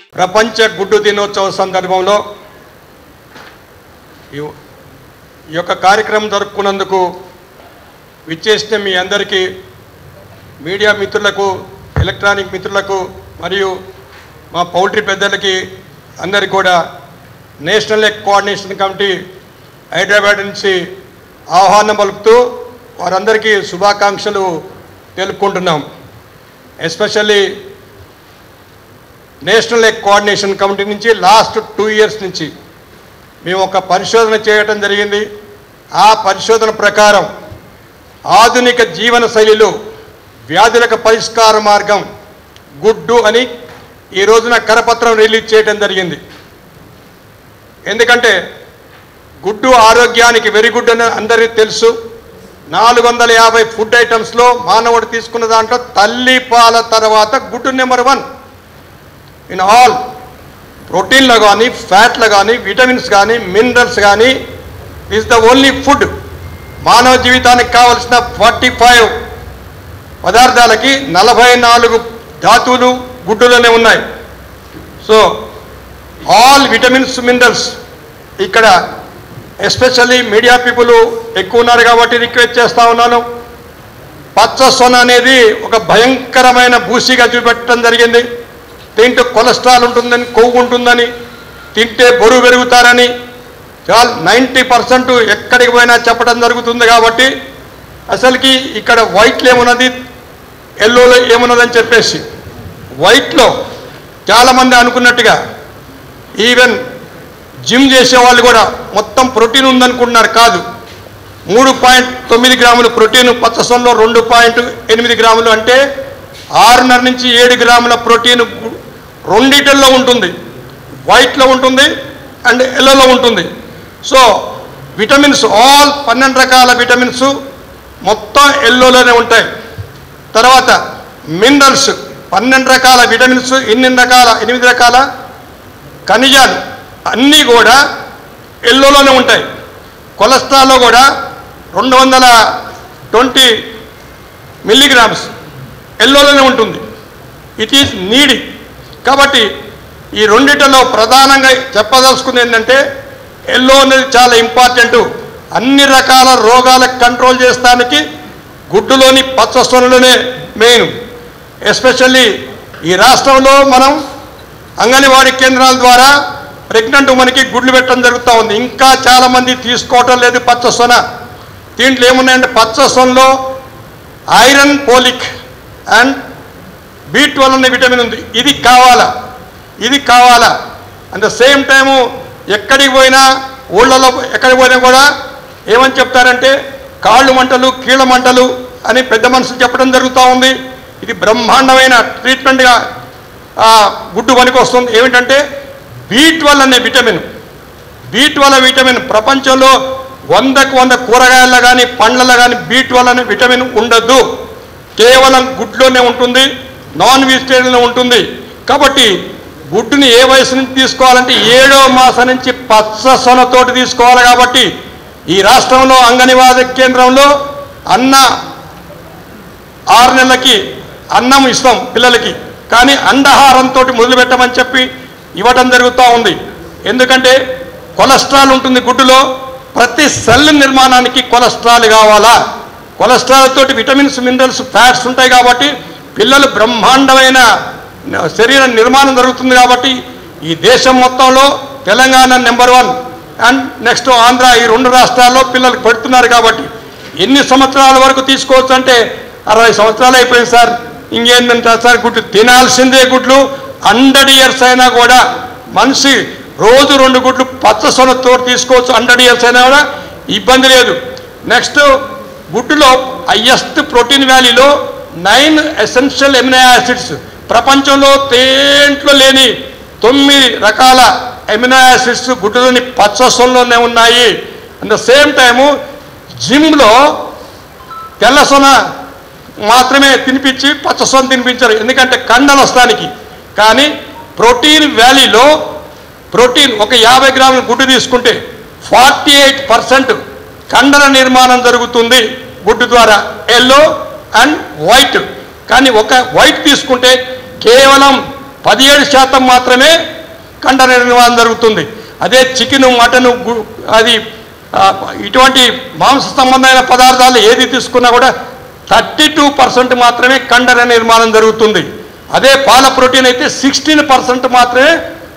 ప్రపంచ గుడ్డు దినోత్సవ సందర్భంలో ఈ ఈ యొక్క కార్యక్రమం జరుపుకున్నందుకు విచ్చేసిన మీ అందరికీ మీడియా మిత్రులకు ఎలక్ట్రానిక్ మిత్రులకు మరియు మా పౌల్ట్రీ పెద్దలకి అందరికీ కూడా national egg coordination committee Hyderabad నుంచి ఆహ్వానం పలుకుతూ వారందరికీ శుభాకాంక్షలు తెలుపుకుంటున్నాం especially national egg coordination committee నుంచి లాస్ట్ టూ ఇయర్స్ నుంచి మేము ఒక పరిశోధన చేయటం జరిగింది ఆ పరిశోధన ప్రకారం ఆధునిక జీవన శైలిలో వ్యాధులకు పరిష్కార మార్గం గుడ్డు అని ఈ రోజున కరపత్రం రిలీజ్ చేయడం జరిగింది ఎందుకంటే గుడ్డు ఆరోగ్యానికి వెరీ గుడ్ అని అందరికీ తెలుసు నాలుగు వందల యాభై ఫుడ్ ఐటమ్స్లో మానవుడు తీసుకున్న దాంట్లో తల్లి పాల తర్వాత గుడ్డు నెంబర్ వన్ ఇన్ ఆల్ ప్రోటీన్లో కానీ ఫ్యాట్లో కానీ విటమిన్స్ కానీ మినరల్స్ కానీ ఈజ్ ద ఓన్లీ ఫుడ్ మానవ జీవితానికి కావలసిన ఫార్టీ ఫైవ్ పదార్థాలకి నలభై నాలుగు ధాతువులు గుడ్డులోనే ఉన్నాయి సో ఆల్ విటమిన్స్ మినరల్స్ ఇక్కడ ఎస్పెషల్లీ మీడియా పీపుల్ ఎక్కువ ఉన్నారు కాబట్టి రిక్వెస్ట్ చేస్తా ఉన్నాను పచ్చ సొన అనేది ఒక భయంకరమైన బూసిగా చూపెట్టడం జరిగింది తింటూ కొలెస్ట్రాల్ ఉంటుందని కొవ్వు ఉంటుందని తింటే బరువు పెరుగుతారని చాలా నైంటీ పర్సెంట్ ఎక్కడికి పోయినా చెప్పడం జరుగుతుంది కాబట్టి అసలుకి ఇక్కడ వైట్లో ఏమున్నది ఎల్లోలో ఏమున్నదని చెప్పేసి వైట్లో చాలామంది అనుకున్నట్టుగా ఈవెన్ జిమ్ చేసే వాళ్ళు కూడా మొత్తం ప్రోటీన్ ఉందనుకుంటున్నారు కాదు మూడు పాయింట్ తొమ్మిది గ్రాములు ప్రోటీన్ పచ్చసొనలో రెండు పాయింట్ ఎనిమిది గ్రాములు అంటే ఆరున్నర నుంచి ఏడు గ్రాముల ప్రోటీన్ గు- రెండిటిల్లో ఉంటుంది వైట్లో ఉంటుంది అండ్ ఎల్లోలో ఉంటుంది సో విటమిన్స్ ఆల్ పన్నెండు రకాల విటమిన్స్ మొత్తం ఎల్లోలోనే ఉంటాయి తర్వాత మినరల్స్ పన్నెండు రకాల విటమిన్స్ ఎనిమిది రకాల ఎనిమిది రకాల ఖనిజాలు అన్నీ కూడా ఎల్లోలోనే ఉంటాయి కొలెస్ట్రాల్లో కూడా రెండు వందల ట్వంటీ మిల్లీగ్రామ్స్ ఎల్లోలోనే ఉంటుంది ఇట్ ఈస్ నీడి కాబట్టి ఈ రెండిటిలో ప్రధానంగా చెప్పదలుచుకుంది ఏంటంటే ఎల్లో అనేది చాలా ఇంపార్టెంట్ అన్ని రకాల రోగాలకు కంట్రోల్ చేస్తానికి గుడ్డులోని పచ్చసొనలోనే మెయిన్ ఎస్పెషల్లీ ఈ రాష్ట్రంలో మనం అంగన్వాడీ కేంద్రాల ద్వారా ప్రెగ్నెంట్ ఉమెన్కి గుడ్లు పెట్టడం జరుగుతూ ఉంది ఇంకా చాలామంది తీసుకోవటం లేదు పచ్చ సొన దీంట్లో ఏమున్నాయంటే పచ్చ సొనలో iron folic and B twelve అనే విటమిన్ ఉంది ఇది కావాలా ఇది కావాలా అట్ ద సేమ్ టైము ఎక్కడికి పోయినా ఊళ్ళలో ఎక్కడికి పోయినా కూడా ఏమని చెప్తారంటే కాళ్ళు మంటలు కీళ్ళ మంటలు అని పెద్ద మనుషులు చెప్పడం జరుగుతూ ఉంది ఇది బ్రహ్మాండమైన ట్రీట్మెంట్గా ఆ, గుడ్డు పనికి వస్తుంది ఏమిటంటే బీ ట్వెల్వ్ అనే విటమిన్ బీ ట్వెల్వ్ విటమిన్ ప్రపంచంలో వందకు వంద కూరగాయల్లో కానీ పండ్లలో కానీ బీ ట్వెల్వ్ అనే విటమిన్ ఉండదు కేవలం గుడ్లోనే ఉంటుంది నాన్ వెజిటేరియన్లో ఉంటుంది కాబట్టి గుడ్డుని ఏ వయసు నుంచి తీసుకోవాలంటే ఏడో మాసం నుంచి పచ్చ సొనతోటి తీసుకోవాలి కాబట్టి ఈ రాష్ట్రంలో అంగన్వాడీ కేంద్రంలో అన్న ఆరు నెలలకి అన్నం ఇస్తాం పిల్లలకి కానీ అండహారంతో మొదలు పెట్టమని చెప్పి ఇవ్వటం జరుగుతూ ఉంది ఎందుకంటే కొలెస్ట్రాల్ ఉంటుంది గుడ్డులో ప్రతి సెల్ నిర్మాణానికి కొలెస్ట్రాల్ కావాలా కొలెస్ట్రాల్ తోటి విటమిన్స్ మినరల్స్ ఫ్యాట్స్ ఉంటాయి కాబట్టి పిల్లలు బ్రహ్మాండమైన శరీర నిర్మాణం జరుగుతుంది కాబట్టి ఈ దేశం మొత్తంలో Telangana number one and next Andhra ఈ రెండు రాష్ట్రాల్లో పిల్లలకు పెడుతున్నారు కాబట్టి ఎన్ని సంవత్సరాల వరకు తీసుకోవచ్చు అంటే అరవై సంవత్సరాలు అయిపోయింది సార్ ఇంకేంటంటే సార్ గుడ్లు తినాల్సిందే గుడ్లు హండ్రెడ్ ఇయర్స్ అయినా కూడా మనిషి రోజు రెండు గుడ్లు పచ్చ సొనతో తీసుకోవచ్చు హండ్రెడ్ ఇయర్స్ అయినా కూడా ఇబ్బంది లేదు నెక్స్ట్ గుడ్డులో హయ్యెస్ట్ ప్రోటీన్ వ్యాలీలో నైన్ ఎసెన్షియల్ ఎమినో యాసిడ్స్ ప్రపంచంలో దేంట్లో లేని తొమ్మిది రకాల ఎమినో యాసిడ్స్ గుడ్డులోని పచ్చ సొనలోనే ఉన్నాయి అట్ ద సేమ్ టైము జిమ్లో తెల్ల సొన మాత్రమే తినిపించి పచ్చ సొన తినిపించారు ఎందుకంటే కండలు వస్తానికి కానీ ప్రోటీన్ వ్యాలీలో ప్రోటీన్ ఒక యాభై గ్రాముల గుడ్డు తీసుకుంటే ఫార్టీ ఎయిట్ పర్సెంట్ కండల నిర్మాణం జరుగుతుంది గుడ్డు ద్వారా ఎల్లో అండ్ వైట్ కానీ ఒక వైట్ తీసుకుంటే కేవలం పదిహేడు శాతం మాత్రమే కండ నిర్మాణం జరుగుతుంది అదే చికెన్ మటన్ అది ఆ, ఇటువంటి మాంస సంబంధమైన పదార్థాలు ఏది తీసుకున్నా కూడా థర్టీ టూ పర్సెంట్ మాత్రమే కండర నిర్మాణం జరుగుతుంది అదే పాల ప్రోటీన్ అయితే సిక్స్టీన్ పర్సెంట్ మాత్రమే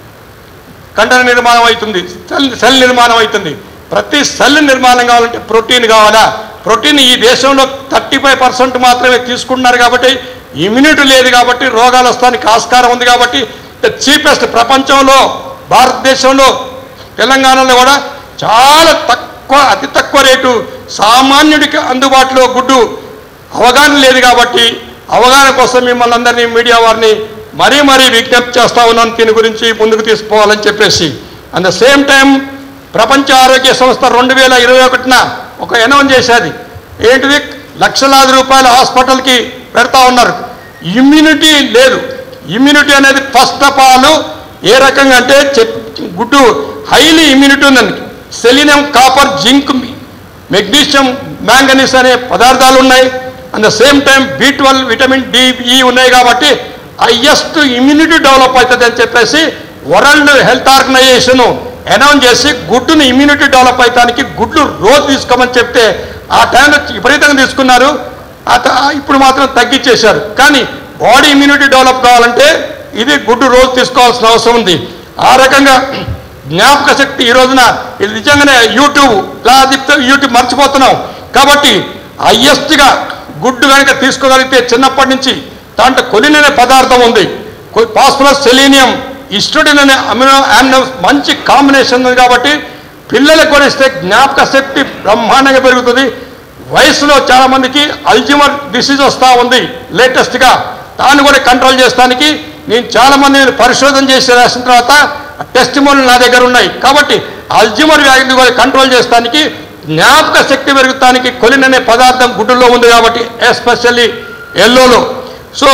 కండర నిర్మాణం అవుతుంది సెల్ సెల్ నిర్మాణం అవుతుంది ప్రతి సెల్ నిర్మాణం కావాలంటే ప్రోటీన్ కావాలా ప్రోటీన్ ఈ దేశంలో థర్టీ ఫైవ్ పర్సెంట్ మాత్రమే తీసుకుంటున్నారు కాబట్టి ఇమ్యూనిటీ లేదు కాబట్టి రోగాలు వస్తానికి ఆస్కారం ఉంది కాబట్టి చీపెస్ట్ ప్రపంచంలో భారతదేశంలో తెలంగాణలో కూడా చాలా తక్కువ అతి తక్కువ రేటు సామాన్యుడికి అందుబాటులో గుడ్డు అవగాహన లేదు కాబట్టి అవగాహన కోసం మిమ్మల్ని అందరినీ మీడియా వారిని మరీ మరీ విజ్ఞప్తి చేస్తా ఉన్నాను దీని గురించి ముందుకు తీసుకుపోవాలని చెప్పేసి అట్ ద సేమ్ టైం ప్రపంచ ఆరోగ్య సంస్థ రెండు వేల ఇరవై ఒకటిన ఒక అనౌన్స్ చేసేది ఏంటిది లక్షలాది రూపాయల హాస్పిటల్కి పెడతా ఉన్నారు ఇమ్యూనిటీ లేదు ఇమ్యూనిటీ అనేది ఫస్ట్ ఆఫ్ ఆల్ ఏ రకంగా అంటే చెప్ గుడ్డు హైలీ ఇమ్యూనిటీ ఉందండి selenium copper zinc magnesium manganese అనే పదార్థాలు ఉన్నాయి at the same time B twelve vitamin D E ఉన్నాయి కాబట్టి హైయెస్ట్ ఇమ్యూనిటీ డెవలప్ అవుతుంది అని చెప్పేసి వరల్డ్ హెల్త్ ఆర్గనైజేషన్ అనౌన్స్ చేసి గుడ్డుని ఇమ్యూనిటీ డెవలప్ అయ్యడానికి గుడ్లు రోజు తీసుకోమని చెప్తే ఆ టైంలో విపరీతంగా తీసుకున్నారు ఆ త- ఇప్పుడు మాత్రం తగ్గించేశారు కానీ బాడీ ఇమ్యూనిటీ డెవలప్ కావాలంటే ఇది గుడ్డు రోజు తీసుకోవాల్సిన అవసరం ఉంది ఆ రకంగా జ్ఞాపక శక్తి ఈ రోజున ఇది నిజంగానే యూట్యూబ్ ఇలా చెప్తే యూట్యూబ్ మర్చిపోతున్నాం కాబట్టి హయ్యెస్ట్గా గుడ్డు కనుక తీసుకోగలిగితే చిన్నప్పటి నుంచి దాంట్లో కొలిన్ అనే పదార్థం ఉంది పాస్ఫరస్ సెలీనియం ఇస్టోడిన్ అనే అమినో యామినోస్ మంచి కాంబినేషన్ ఉంది కాబట్టి పిల్లలకు కూడా ఇస్తే జ్ఞాపక శక్తి బ్రహ్మాండంగా పెరుగుతుంది వయసులో చాలా మందికి అల్జిమర్ డిసీజ్ వస్తూ ఉంది లేటెస్ట్గా దాన్ని కూడా కంట్రోల్ చేస్తానికి నేను చాలా మంది పరిశోధన చేసి రాసిన తర్వాత టెస్ట్ నా దగ్గర ఉన్నాయి కాబట్టి అల్జిమర్ వ్యాధిని కూడా కంట్రోల్ చేస్తానికి జ్ఞాపక శక్తి పెరుగుతానికి కొలిన్ అనే పదార్థం గుడ్డులో ఉంది కాబట్టి ఎస్పెషల్లీ ఎల్లోలో సో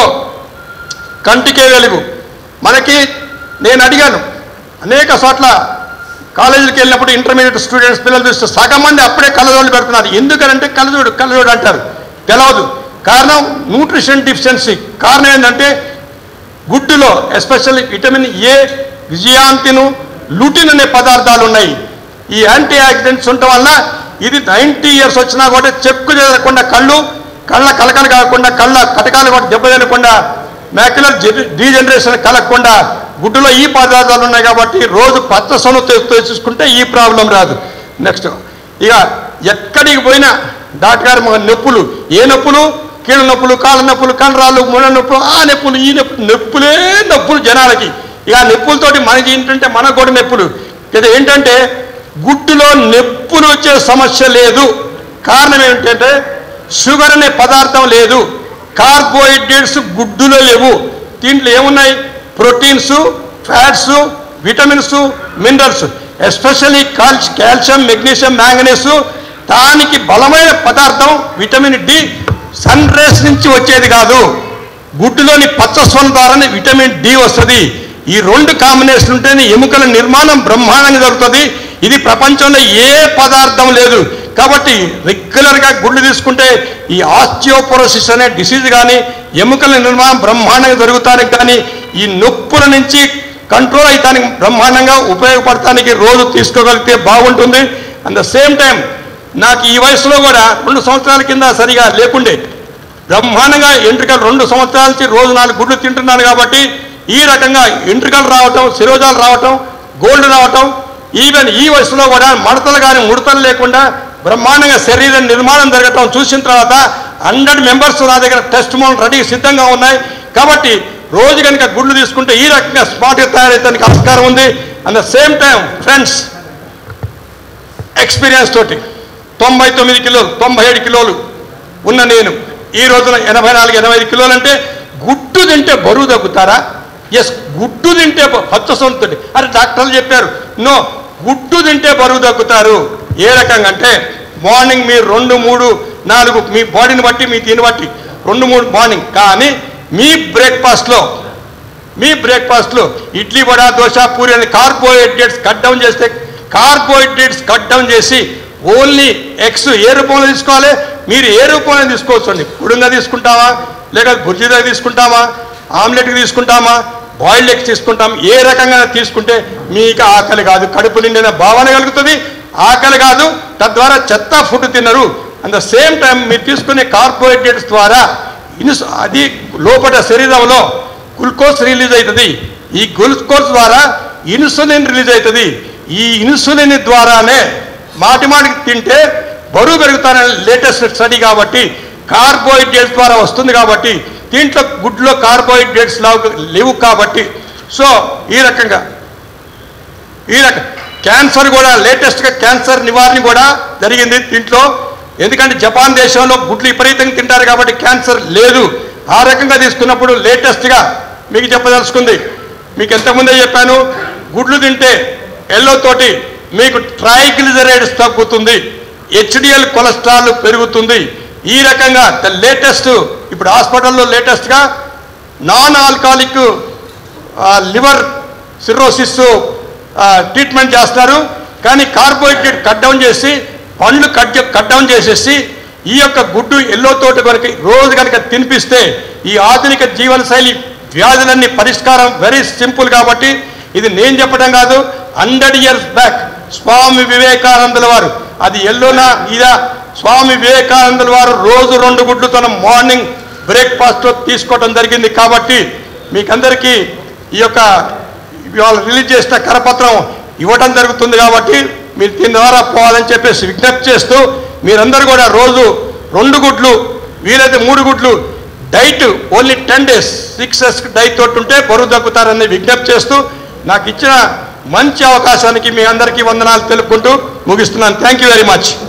కంటికే వెలుగు మనకి నేను అడిగాను అనేక చోట్ల కాలేజీకి వెళ్ళినప్పుడు ఇంటర్మీడియట్ స్టూడెంట్స్ పిల్లలు చూస్తే సగం మంది అప్పుడే కళ్ళజోళ్ళు పెడుతున్నారు ఎందుకనంటే కళ్ళజోడు కళ్ళజోడు అంటారు తెలవదు కారణం న్యూట్రిషన్ డిఫిషియన్సీ కారణం ఏంటంటే గుడ్డులో ఎస్పెషల్లీ విటమిన్ ఏ విజయాంతిను లుటిన్ అనే పదార్థాలు ఉన్నాయి ఈ యాంటీ ఆక్సిడెంట్స్ ఉండటం వల్ల ఇది నైంటీ ఇయర్స్ వచ్చినా కూడా చెక్కు చెదరకుండా కళ్ళు కళ్ళ కలకలు కాకుండా కళ్ళ కటకాలు కూడా దెబ్బతినకుండా మ్యాక్యులర్ డీజనరేషన్ కలగకుండా గుడ్డులో ఈ పదార్థాలు ఉన్నాయి కాబట్టి రోజు పచ్చ సొను చూసుకుంటే ఈ ప్రాబ్లం రాదు నెక్స్ట్ ఇక ఎక్కడికి పోయినా డాక్టర్ గారు మన నొప్పులు ఏ నొప్పులు కీళ్ళ నొప్పులు కాళ్ళ నొప్పులు కండరాలు ముళ్ళ నొప్పులు ఆ నొప్పులు ఈ నొప్పులు నొప్పులే నొప్పులు జనాలకి ఇక ఆ నొప్పులతోటి మనకి ఏంటంటే మనకు కూడా నొప్పులు ఇది ఏంటంటే గుడ్డులో నొప్పులు వచ్చే సమస్య లేదు కారణం ఏంటంటే షుగర్ అనే పదార్థం లేదు కార్బోహైడ్రేట్స్ గుడ్డులో లేవు దీంట్లో ఏమున్నాయి proteins fats vitamins minerals especially కాల్ష్ కాల్షియం మెగ్నీషియం మ్యాంగనీస్ దానికి బలమైన పదార్థం విటమిన్ డి సన్ రేస్ నుంచి వచ్చేది కాదు గుడ్డులోని పచ్చ స్వరం ద్వారానే విటమిన్ డి వస్తుంది ఈ రెండు కాంబినేషన్ ఉంటేనే ఎముకల నిర్మాణం బ్రహ్మాండంగా జరుగుతుంది ఇది ప్రపంచంలో ఏ పదార్థం లేదు కాబట్టి రెగ్యులర్గా గుడ్లు తీసుకుంటే ఈ ఆస్టియోపోరోసిస్ అనే డిసీజ్ కానీ ఎముకల నిర్మాణం బ్రహ్మాండంగా జరుగుతానికి కానీ ఈ నొప్పుల నుంచి కంట్రోల్ అవుతానికి బ్రహ్మాండంగా ఉపయోగపడటానికి రోజు తీసుకోగలిగితే బాగుంటుంది అట్ ద సేమ్ టైం నాకు ఈ వయసులో కూడా రెండు సంవత్సరాల కింద సరిగా లేకుండే బ్రహ్మాండంగా ఎంట్రికలు రెండు సంవత్సరాల నుంచి రోజు నాలుగు గుడ్లు తింటున్నాను కాబట్టి ఈ రకంగా ఎంట్రికలు రావటం శిరోజాలు రావటం గోల్డ్ రావటం ఈవెన్ ఈ వయసులో కూడా మడతలు కానీ ముడతలు లేకుండా బ్రహ్మాండంగా శరీర నిర్మాణం జరగటం చూసిన తర్వాత హండ్రెడ్ మెంబర్స్ నా దగ్గర టెస్ట్ మోన్ రెడీ సిద్ధంగా ఉన్నాయి కాబట్టి రోజు కనుక గుడ్లు తీసుకుంటే ఈ రకంగా స్మార్ట్గా తయారయ్యేదానికి ఆస్కారం ఉంది at the same time friends experience తోటి తొంభై తొమ్మిది కిలోలు తొంభై ఏడు కిలోలు ఉన్న నేను ఈ రోజున ఎనభై నాలుగు ఎనభై ఐదు కిలోలు అంటే గుడ్డు తింటే బరువు తగ్గుతారా ఎస్ గుడ్డు తింటే బ- పచ్చ సొంతటి అరే డాక్టర్లు చెప్పారు నో గుడ్డు తింటే బరువు తగ్గుతారు ఏ రకంగా అంటే మార్నింగ్ మీరు రెండు మూడు నాలుగు మీ బాడీని బట్టి మీ దీన్ని బట్టి రెండు మూడు మార్నింగ్ కానీ మీ బ్రేక్ఫాస్ట్లో మీ బ్రేక్ఫాస్ట్లో ఇడ్లీ వడ దోశ పూరి అనే కార్బోహైడ్రేట్స్ కట్ డౌన్ చేస్తే కార్బోహైడ్రేట్స్ కట్ డౌన్ చేసి ఓన్లీ ఎగ్స్ ఏ రూపంలో తీసుకోవాలి మీరు ఏ రూపంలో తీసుకోవచ్చు అండి పుడుంగా తీసుకుంటామా లేక బుర్జీగా తీసుకుంటామా ఆమ్లెట్కి తీసుకుంటామా బాయిల్డ్ ఎగ్స్ తీసుకుంటాం ఏ రకంగా తీసుకుంటే మీకు ఆకలి కాదు కడుపు నిండిన భావన కలుగుతుంది ఆకలి కాదు తద్వారా చెత్త ఫుడ్ తినరు అట్ ద సేమ్ టైం మీరు తీసుకునే కార్బోహైడ్రేట్స్ ద్వారా ఇన్స్ అది లోపల శరీరంలో గ్లూకోజ్ రిలీజ్ అవుతుంది ఈ గ్లూకోజ్ ద్వారా ఇన్సులిన్ రిలీజ్ అవుతుంది ఈ ఇన్సులిన్ ద్వారానే మాటి మాటికి తింటే బరువు పెరుగుతారని లేటెస్ట్ స్టడీ కాబట్టి కార్బోహైడ్రేట్స్ ద్వారా వస్తుంది కాబట్టి దీంట్లో గుడ్లో కార్బోహైడ్రేట్స్ లేవు లేవు కాబట్టి సో ఈ రకంగా ఈ రకం క్యాన్సర్ కూడా లేటెస్ట్గా క్యాన్సర్ నివారణ కూడా జరిగింది దీంట్లో ఎందుకంటే జపాన్ దేశంలో గుడ్లు విపరీతంగా తింటారు కాబట్టి క్యాన్సర్ లేదు ఆ రకంగా తీసుకున్నప్పుడు లేటెస్ట్గా మీకు చెప్పదలుచుకుంది మీకు ఎంతకుముందే చెప్పాను గుడ్లు తింటే ఎల్లో తోటి మీకు ట్రైగ్లిజరైడ్స్ తగ్గుతుంది హెచ్డిఎల్ కొలెస్ట్రాల్ పెరుగుతుంది ఈ రకంగా ద లేటెస్ట్ ఇప్పుడు హాస్పిటల్లో లేటెస్ట్గా non alcoholic liver cirrhosis treatment చేస్తారు కానీ కార్బోహైడ్రేట్ కట్ డౌన్ చేసి పండ్లు కట్ చే- కట్ డౌన్ చేసేసి ఈ యొక్క గుడ్డు ఎల్లో తోట కనుక రోజు కనుక తినిపిస్తే ఈ ఆధునిక జీవనశైలి వ్యాధులన్నీ పరిష్కారం వెరీ సింపుల్ కాబట్టి ఇది నేను చెప్పడం కాదు హండ్రెడ్ ఇయర్స్ బ్యాక్ స్వామి వివేకానందుల వారు అది ఎల్లోనా ఇదా స్వామి వివేకానందుల వారు రోజు రెండు గుడ్లు తన మార్నింగ్ బ్రేక్ఫాస్ట్ తీసుకోవడం జరిగింది కాబట్టి మీకందరికీ ఈ యొక్క ఇవాళ రిలీజ్ చేసిన కరపత్రం ఇవ్వడం జరుగుతుంది కాబట్టి మీరు దీని ద్వారా పోవాలని చెప్పేసి విజ్ఞప్తి చేస్తూ మీరందరూ కూడా రోజు రెండు గుడ్లు వీలైతే మూడు గుడ్లు diet only ten days six days diet తోటి ఉంటే బరువు తగ్గుతారని విజ్ఞప్తి చేస్తూ నాకు ఇచ్చిన మంచి అవకాశానికి మీ అందరికీ వందనాలు తెలుపుకుంటూ ముగిస్తున్నాను థ్యాంక్ యూ వెరీ మచ్